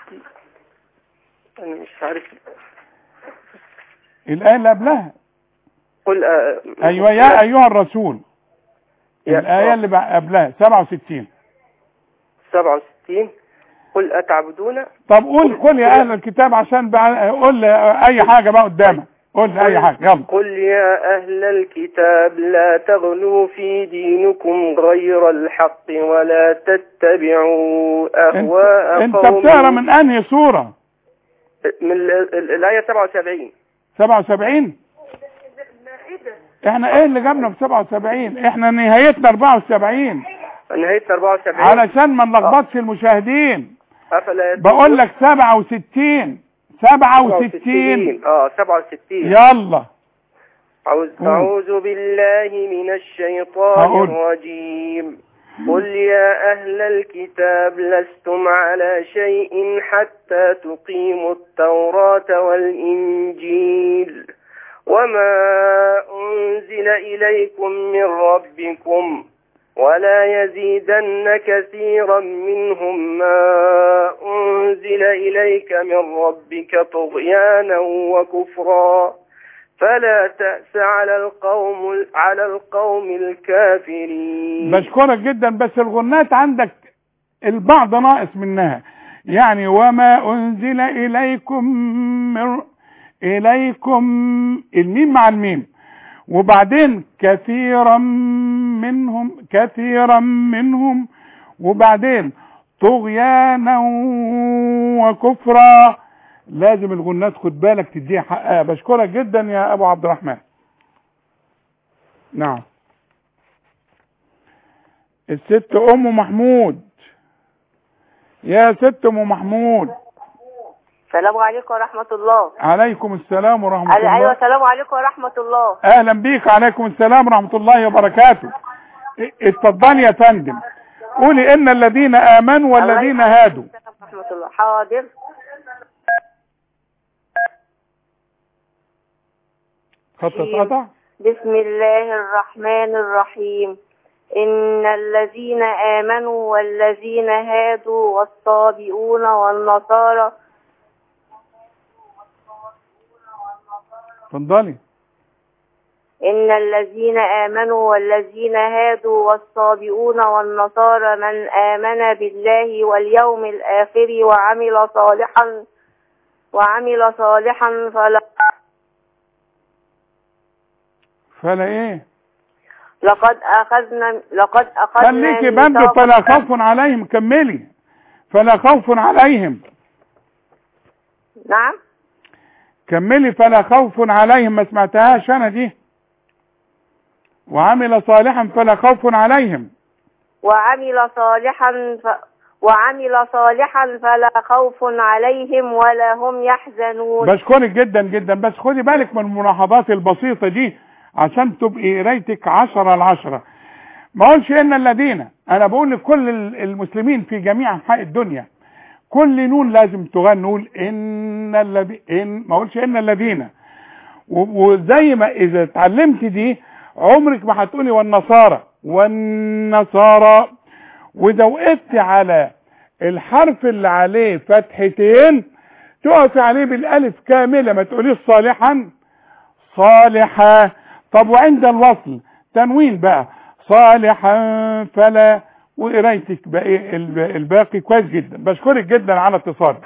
أنا مش عارف الآية اللي قبلها قل آه، ايوه يا ايها الرسول يا- الايه اللي بع- قبلها 67 67 قل أتعبدون طب قول قول يا اهل الكتاب عشان بع... قول لي اي حاجه بقى قدامك قول لي اي حاجه يلا قل يا أهل الكتاب لا تغلوا في دينكم غير الحق ولا تتبعوا انت, أهواء انت قوم بتقرا من انهي سوره من ال- ال- الآية 77 77 احنا ايه اللي جابنا في 77 احنا نهايتنا 74 نهاية 74 علشان ما نلخبطش المشاهدين أفلا يتوبون؟ بقول لك 67 67 اه 67 يلا أعوذ, قول. أعوذ بالله من الشيطان هقول. الرجيم قل يا أهل الكتاب لستم على شيء حتى تقيموا التوراة والإنجيل وما أنزل إليكم من ربكم ولا يزيدن كثيرا منهم ما أنزل إليك من ربك طغيانا وكفرا فلا تأس على القوم على القوم الكافرين بشكرك جدا بس الغنات عندك البعض ناقص منها يعني وما انزل اليكم من اليكم الميم مع الميم وبعدين كثيرا منهم كثيرا منهم وبعدين طغيانا وكفرا لازم الغنات خد بالك تديها حقها بشكرك جدا يا ابو عبد الرحمن نعم الست ام محمود يا ست ام محمود السلام عليكم ورحمة الله عليكم السلام ورحمة أيوة الله السلام عليكم ورحمة الله اهلا بيك عليكم السلام ورحمة الله وبركاته ا- اتفضلي يا فندم قولي ان الذين امنوا والذين هادوا ورحمة الله حاضر خط اتقطع بسم الله الرحمن الرحيم إن الذين آمنوا والذين هادوا والصابئون والنصارى اتفضلي إن الذين آمنوا والذين هادوا والصابئون والنصارى من آمن بالله واليوم الآخر وعمل صالحا وعمل صالحا فلا فلا ايه لقد أخذنا لقد أخذنا خليكي بند ميثاق- فلا خوف عليهم كملي فلا خوف عليهم نعم كملي فلا خوف عليهم ما سمعتهاش انا دي وعمل صالحا فلا خوف عليهم وعمل صالحا ف... وعمل صالحا فلا خوف عليهم ولا هم يحزنون بشكرك جدا جدا بس خدي بالك من الملاحظات البسيطة دي عشان تبقي قرايتك عشرة العشرة ما اقولش ان الذين انا بقول لكل ال- المسلمين في جميع انحاء الدنيا كل نون لازم تغني نقول ان الذي ان ما اقولش ان الذين و- وزي ما اذا اتعلمت دي عمرك ما هتقولي والنصارى والنصارى واذا وقفت على الحرف اللي عليه فتحتين تقف عليه بالالف كامله ما تقوليش صالحا صالحا طب وعند الوصل تنوين بقى صالحا فلا وقرايتك باقي الب- الباقي كويس جدا بشكرك جدا على اتصالك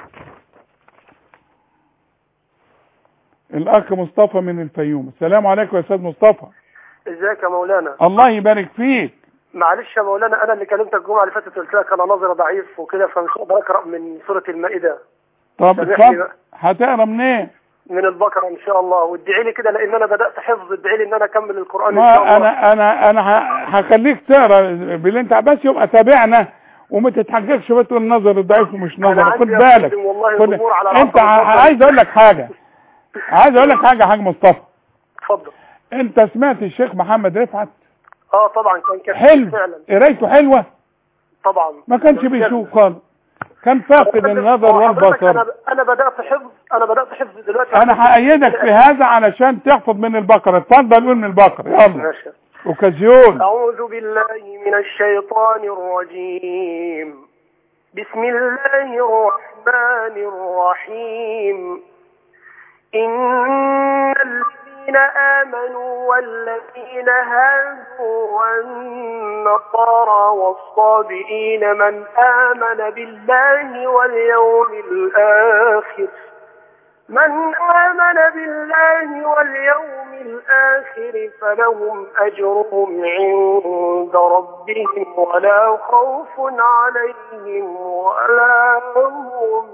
الاخ مصطفى من الفيوم السلام عليكم يا استاذ مصطفى ازيك يا مولانا الله يبارك فيك معلش يا مولانا انا اللي كلمتك الجمعه اللي فاتت قلت لك انا نظري ضعيف وكده فمش هقدر اقرا من سوره المائده طب سامحني اتفضل بقى. هتقرا منين من البقره ان شاء الله وادعي لي كده لان انا بدات حفظ ادعي لي ان انا اكمل القران ان شاء ما الله انا انا انا ه- هخليك تقرا باللي انت بس يبقى تابعنا وما تتحججش بتقول النظر الضعيف ومش أنا نظر عندي خد يا بالك فندم والله خد الأمور على انت العصر ع- البصري. عايز اقول لك حاجه عايز اقول لك حاجه يا حاج مصطفى اتفضل انت سمعت الشيخ محمد رفعت اه طبعا كان كان حلو فعلا قرايته حلوه طبعا ما كانش بيشوف خالص كان فاقد النظر هو حضرتك والبصر انا انا بدات حفظ انا بدات حفظ دلوقتي انا هأيدك في هذا علشان تحفظ من البقره اتفضل قول من البقره يلا ماشي اوكازيون أعوذ بالله من الشيطان الرجيم بسم الله الرحمن الرحيم إن الذين الذين آمنوا والذين هادوا والنصارى والصابئين من آمن بالله واليوم الآخر من آمن بالله واليوم الآخر فلهم أجرهم عند ربهم ولا خوف عليهم ولا هم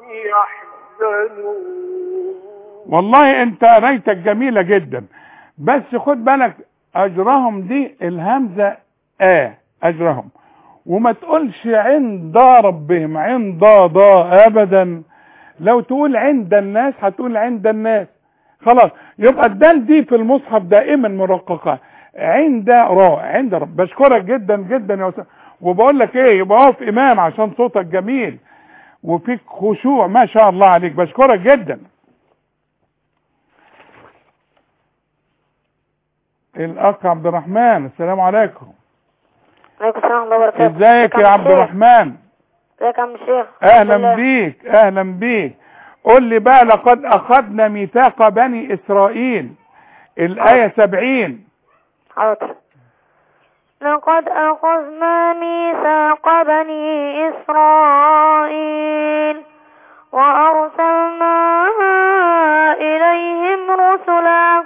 يحزنون والله انت قرايتك جميلة جدا بس خد بالك اجرهم دي الهمزة اه اجرهم وما تقولش عند ربهم عند ضا ابدا لو تقول عند الناس هتقول عند الناس خلاص يبقى الدال دي في المصحف دائما مرققة عند را عند رب بشكرك جدا جدا يا أستاذ وبقول لك ايه يبقى اقف امام عشان صوتك جميل وفيك خشوع ما شاء الله عليك بشكرك جدا الاخ عبد الرحمن السلام عليكم عليكم السلام ورحمة الله وبركاته ازيك يا عبد الرحمن ازيك يا عم الشيخ اهلا بيك اهلا بيك قول لي بقى لقد اخذنا ميثاق بني اسرائيل الايه سبعين حاضر لقد أخذنا ميثاق بني إسرائيل وأرسلنا إليهم رسلا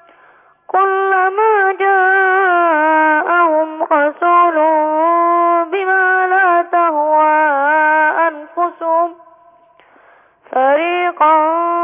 كلما جاءهم رسول بما لا تهوى أنفسهم فريقا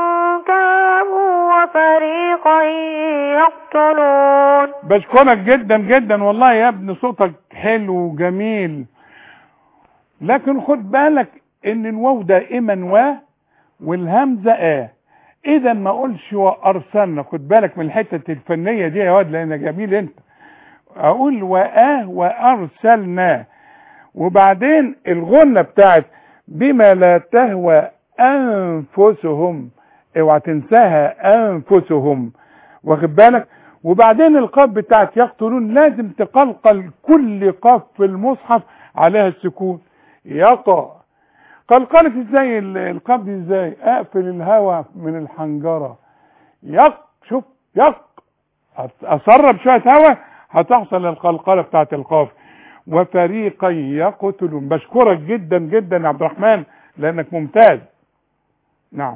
كذبوا وفريقا يقتلون بشكرك جدا جدا والله يا ابن صوتك حلو وجميل لكن خد بالك ان الواو دائما و والهمزه اه اذا ما اقولش وارسلنا خد بالك من الحته الفنيه دي يا واد لان جميل انت اقول واه وارسلنا وبعدين الغنه بتاعت بما لا تهوى انفسهم اوعى تنساها انفسهم واخد بالك وبعدين القاف بتاعت يقتلون لازم تقلقل كل قاف في المصحف عليها السكون يقع قلقلت ازاي ال- القاف دي ازاي اقفل الهواء من الحنجره يق شوف يق أت- اسرب شويه هواء هتحصل القلقله بتاعت القاف وفريقا يقتلون بشكرك جدا جدا يا عبد الرحمن لانك ممتاز نعم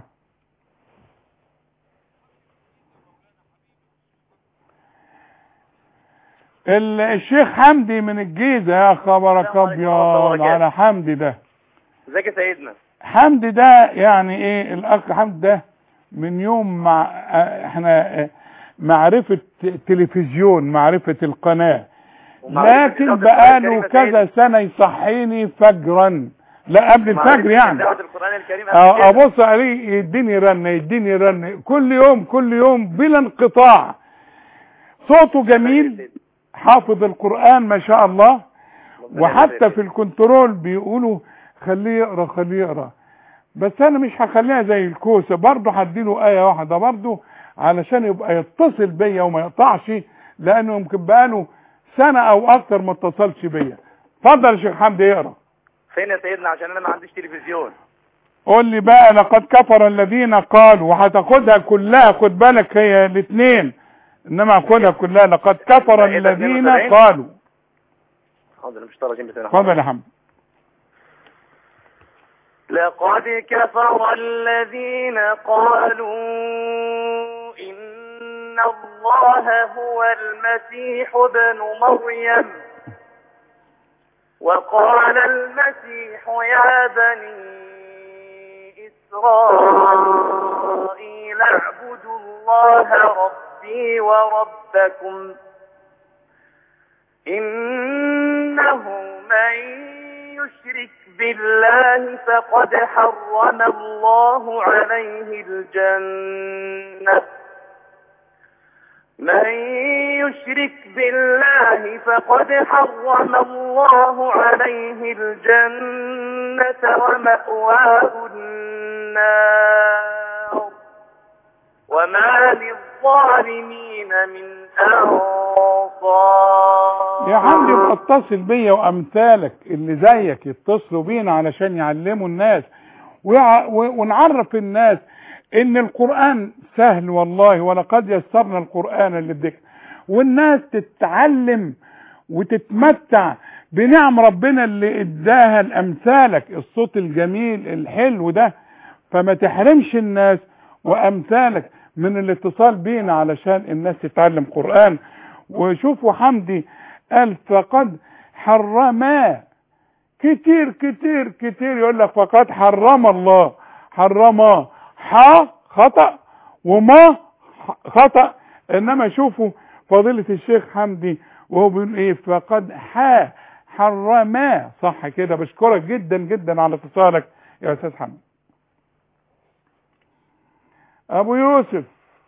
ال- الشيخ حمدي من الجيزه يا خبرك ابيض على حمدي ده ازيك يا سيدنا حمدي ده يعني ايه الاخ حمدي ده من يوم مع اه، احنا اه، معرفة تلفزيون معرفة القناة ومعرفة لكن إدارة بقاله القرآن كذا الكريم سنة يصحيني فجرا لا قبل الفجر يعني دعوة القرآن الكريم قبل اه، كده. ابص عليه يديني رنة يديني رنة كل يوم كل يوم بلا انقطاع صوته جميل حافظ القرآن ما شاء الله وحتى في الكنترول بيقولوا خليه يقرا خليه يقرا بس انا مش هخليها زي الكوسه برضه هديله ايه واحده برضه علشان يبقى يتصل بيا وما يقطعش لانه يمكن بقاله سنه او اكتر ما اتصلش بيا اتفضل يا شيخ حمدي يقرا فين يا سيدنا عشان انا ما عنديش تلفزيون قول لي بقى لقد كفر الذين قالوا وهتاخدها كلها خد بالك هي الاثنين انما هاخدها كلها لقد كفر إيه ده، الذين 72? قالوا حاضر مش تراجم بتاعنا اتفضل يا حمدي لقد كفر الذين قالوا إن الله هو المسيح ابن مريم وقال المسيح يا بني إسرائيل اعبدوا الله ربي وربكم إنه من يشرك بالله فقد حرم الله عليه الجنة من يشرك بالله فقد حرم الله عليه الجنة ومأواه النار وما للظالمين من أنصار يا حمدي يبقى اتصل بيا وامثالك اللي زيك يتصلوا بينا علشان يعلموا الناس ويع- و- ونعرف الناس ان القرآن سهل والله ولقد يسرنا القرآن للذكر والناس تتعلم وتتمتع بنعم ربنا اللي اداها لامثالك الصوت الجميل الحلو ده فما تحرمش الناس وامثالك من الاتصال بينا علشان الناس تتعلم قرآن وشوفوا حمدي قال فقد حرما كتير كتير كتير يقول لك فقد حرم الله حرما ح خطأ وما خطأ انما شوفوا فضيلة الشيخ حمدي وهو بيقول ايه فقد ح حرما صح كده بشكرك جدا جدا على اتصالك يا استاذ حمدي ابو يوسف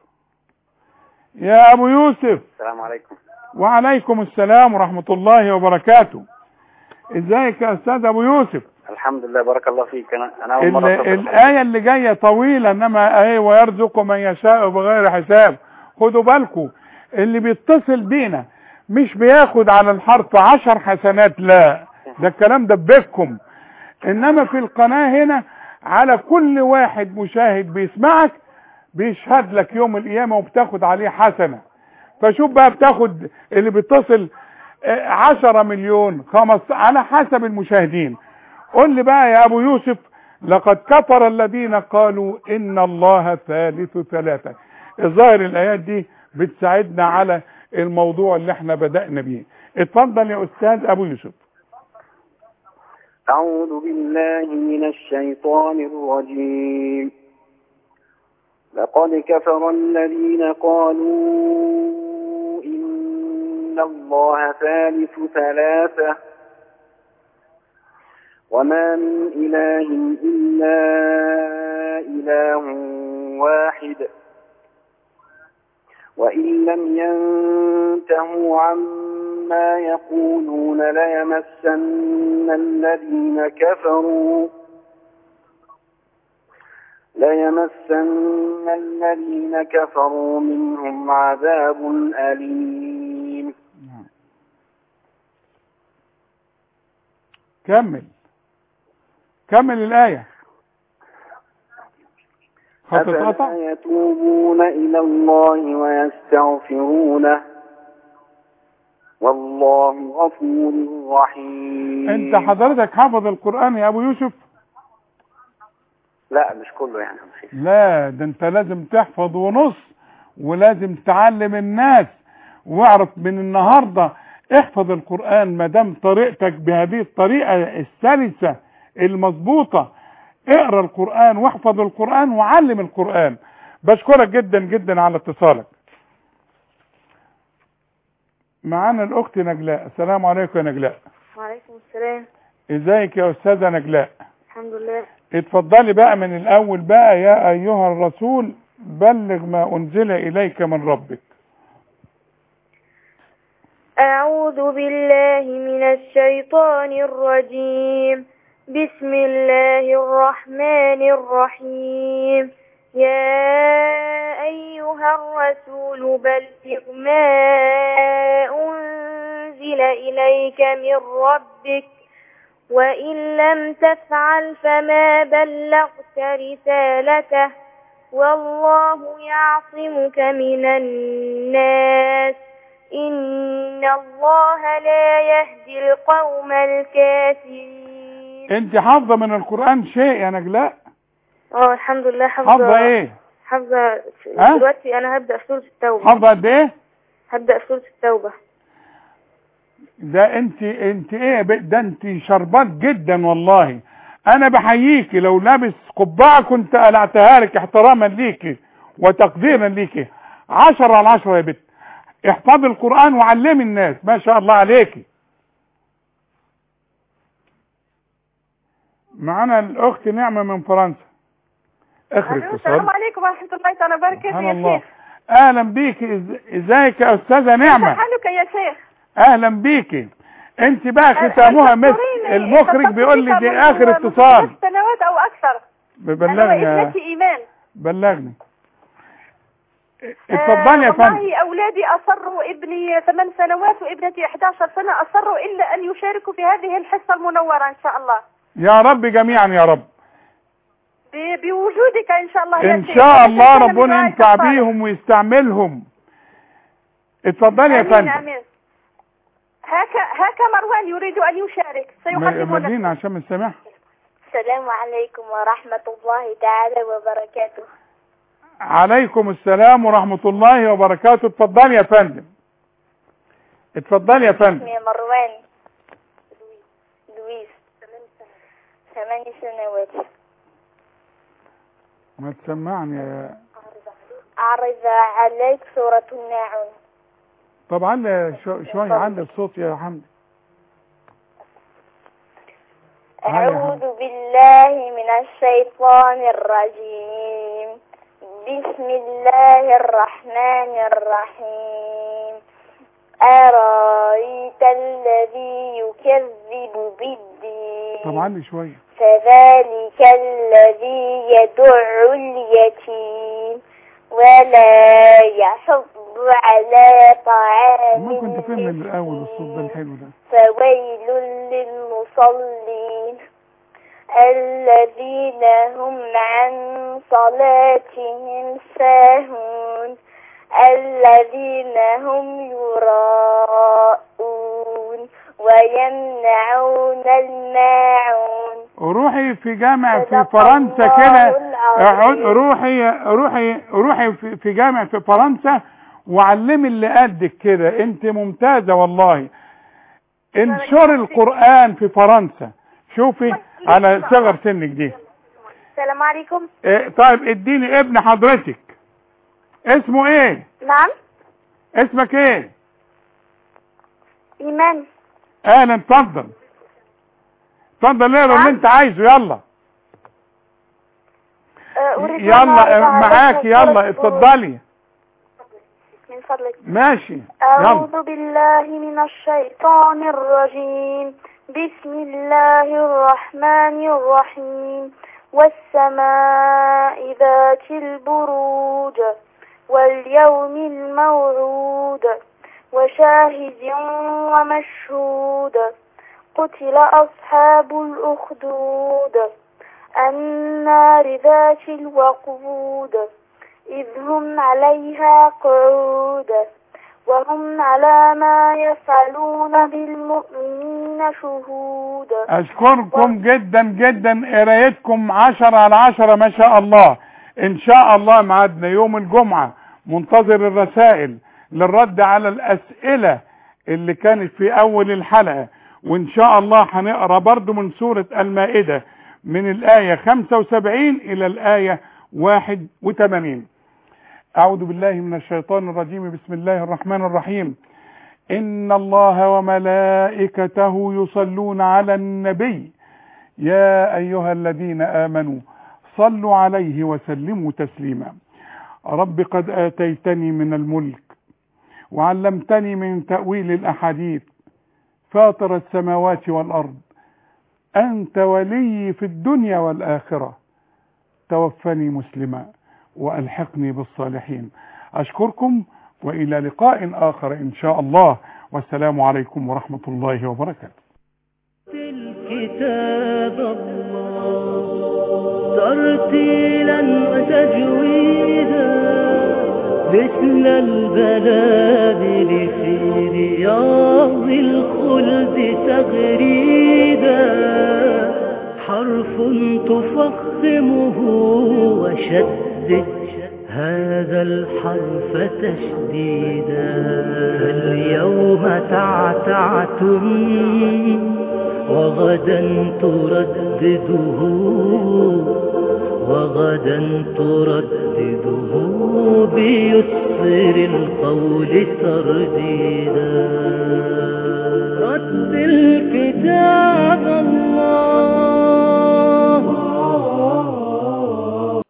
يا ابو يوسف السلام عليكم وعليكم السلام ورحمة الله وبركاته ازيك يا استاذ ابو يوسف الحمد لله بارك الله فيك انا انا اول مره ال- أتصل الآية اللي جاية طويلة انما اهي ويرزق من يشاء بغير حساب خدوا بالكم اللي بيتصل بينا مش بياخد على الحرف عشر حسنات لا ده الكلام ده ببيتكم انما في القناة هنا على كل واحد مشاهد بيسمعك بيشهد لك يوم القيامة وبتاخد عليه حسنة فشوف بقى بتاخد اللي بيتصل آه، عشرة مليون خمس على حسب المشاهدين قل لي بقى يا ابو يوسف لقد كفر الذين قالوا ان الله ثالث ثلاثة الظاهر الايات دي بتساعدنا على الموضوع اللي احنا بدأنا بيه اتفضل يا استاذ ابو يوسف أعوذ بالله من الشيطان الرجيم لقد كفر الذين قالوا إن الله ثالث ثلاثة وما من إله إلا إله واحد وإن لم ينتهوا عما يقولون ليمسن الذين كفروا ليمسن الذين كفروا منهم عذاب أليم كمل كمل الآية خط اتقطع أفلا يتوبون إلى الله ويستغفرونه والله غفور رحيم انت حضرتك حافظ القرآن يا ابو يوسف لا مش كله يعني لا ده انت لازم تحفظ ونص ولازم تعلم الناس واعرف من النهاردة احفظ القرآن ما دام طريقتك بهذه الطريقة السلسة المظبوطة اقرا القرآن واحفظ القرآن وعلم القرآن بشكرك جدا جدا على اتصالك معانا الاخت نجلاء السلام عليكم يا نجلاء وعليكم السلام ازيك يا استاذة نجلاء الحمد لله اتفضلي بقى من الاول بقى يا ايها الرسول بلغ ما انزل اليك من ربك أعوذ بالله من الشيطان الرجيم بسم الله الرحمن الرحيم يا أيها الرسول بلغ ما أنزل إليك من ربك وإن لم تفعل فما بلغت رسالته والله يعصمك من الناس إن الله لا يهدي القوم الكافرين انت حافظة من القرآن شيء يا نجلاء اه الحمد لله حافظة حافظة ايه حافظة ها؟ دلوقتي أنا هبدأ سورة التوبة حافظة قد ايه هبدأ سورة التوبة ده انت انت ايه ب- ده انت شربات جدا والله انا بحييكي لو لابس قبعة كنت قلعتها لك احتراما ليكي وتقديرا ليكي عشرة على عشرة يا بت احفظي القرآن وعلمي الناس ما شاء الله عليكي معانا الاخت نعمة من فرنسا اخر السلام اتصال عليكم ورحمة الله تعالى وبركاته سبحان يا الله شيخ اهلا بيكي إز- ازيك يا استاذة نعمة كيف حالك يا شيخ اهلا بيكي انت بقى ختامها مثل تذكريني- المخرج بيقول لي دي منذ- اخر منذ اتصال ثلاث سنوات أو أكثر أنا ببلغني وابنتي إيمان بلغني اتفضلي يا آه، فندم والله أولادي أصروا ابني ثمان سنوات وابنتي 11 سنة أصروا إلا أن يشاركوا في هذه الحصة المنورة إن شاء الله يا رب جميعا يا رب ب- بوجودك ان شاء الله يا ان شيخ. شاء الله وتنسانا من ربنا دعاء ينفع الصالح. بيهم ويستعملهم اتفضلي يا امين فندم امين هكا هكا مروان يريد ان يشارك سيقدم لك مدينة عشان من سامعها السلام عليكم ورحمة الله تعالى وبركاته عليكم السلام ورحمة الله وبركاته اتفضلي يا فندم اتفضلي يا فندم اسمي مروان لويس ثمان سنوات ما تسمعني يا أعرض عليك سورة الناعون طب علي شو- شوية علي الصوت يا حمد أعوذ بالله من الشيطان الرجيم بسم الله الرحمن الرحيم أرأيت الذي يكذب بالدين طب علي شوية فذلك الذي يدع اليتيم ولا يحض على طعام ما كنت فين من الأول الصوت ده الحلو ده فويل للمصلين الذين هم عن صلاتهم ساهون الذين هم يراءون ويمنعون الماعون روحي في جامع في صدق فرنسا الله كده العظيم. اقعد- روحي روحي روحي في- في جامع في فرنسا وعلمي اللي قدك كده انت ممتازة والله انشر القرآن في فرنسا شوفي على صغر سنك دي السلام عليكم إيه طيب اديني ابن حضرتك اسمه ايه نعم اسمك ايه إيمان اهلا اتفضل اتفضل اقرا اللي انت عايزه يلا أريد أن يلا أعرض معاك عليكم يلا سورة اتفضلي من فضلك ماشي يلا أعوذ بالله من الشيطان الرجيم بسم الله الرحمن الرحيم والسماء ذات البروج واليوم الموعود وشاهد ومشهود قتل أصحاب الأخدود النار ذات الوقود إذ هم عليها قعود وهم على ما يفعلون بالمؤمنين شهود اشكركم جدا جدا قرايتكم عشرة على عشرة ما شاء الله ان شاء الله معادنا يوم الجمعة منتظر الرسائل للرد على الاسئلة اللي كانت في اول الحلقة وان شاء الله هنقرا برضو من سورة المائدة من الاية 75 الى الاية 81 اعوذ بالله من الشيطان الرجيم بسم الله الرحمن الرحيم إن الله وملائكته يصلون على النبي يا أيها الذين آمنوا صلوا عليه وسلموا تسليما رب قد آتيتني من الملك وعلمتني من تأويل الأحاديث فاطر السماوات والأرض أنت ولي في الدنيا والآخرة توفني مسلما وألحقني بالصالحين أشكركم وإلى لقاء آخر إن شاء الله والسلام عليكم ورحمة الله وبركاته كتاب الله ترتيلا وتجويدا مثل البلابل في رياض الخلد تغريدا حرف تفخمه وشدد هذا الحرف تشديدا فاليوم تعتعتم وغدا تردده وغدا تردده بيسر القول ترديدا رد الكتاب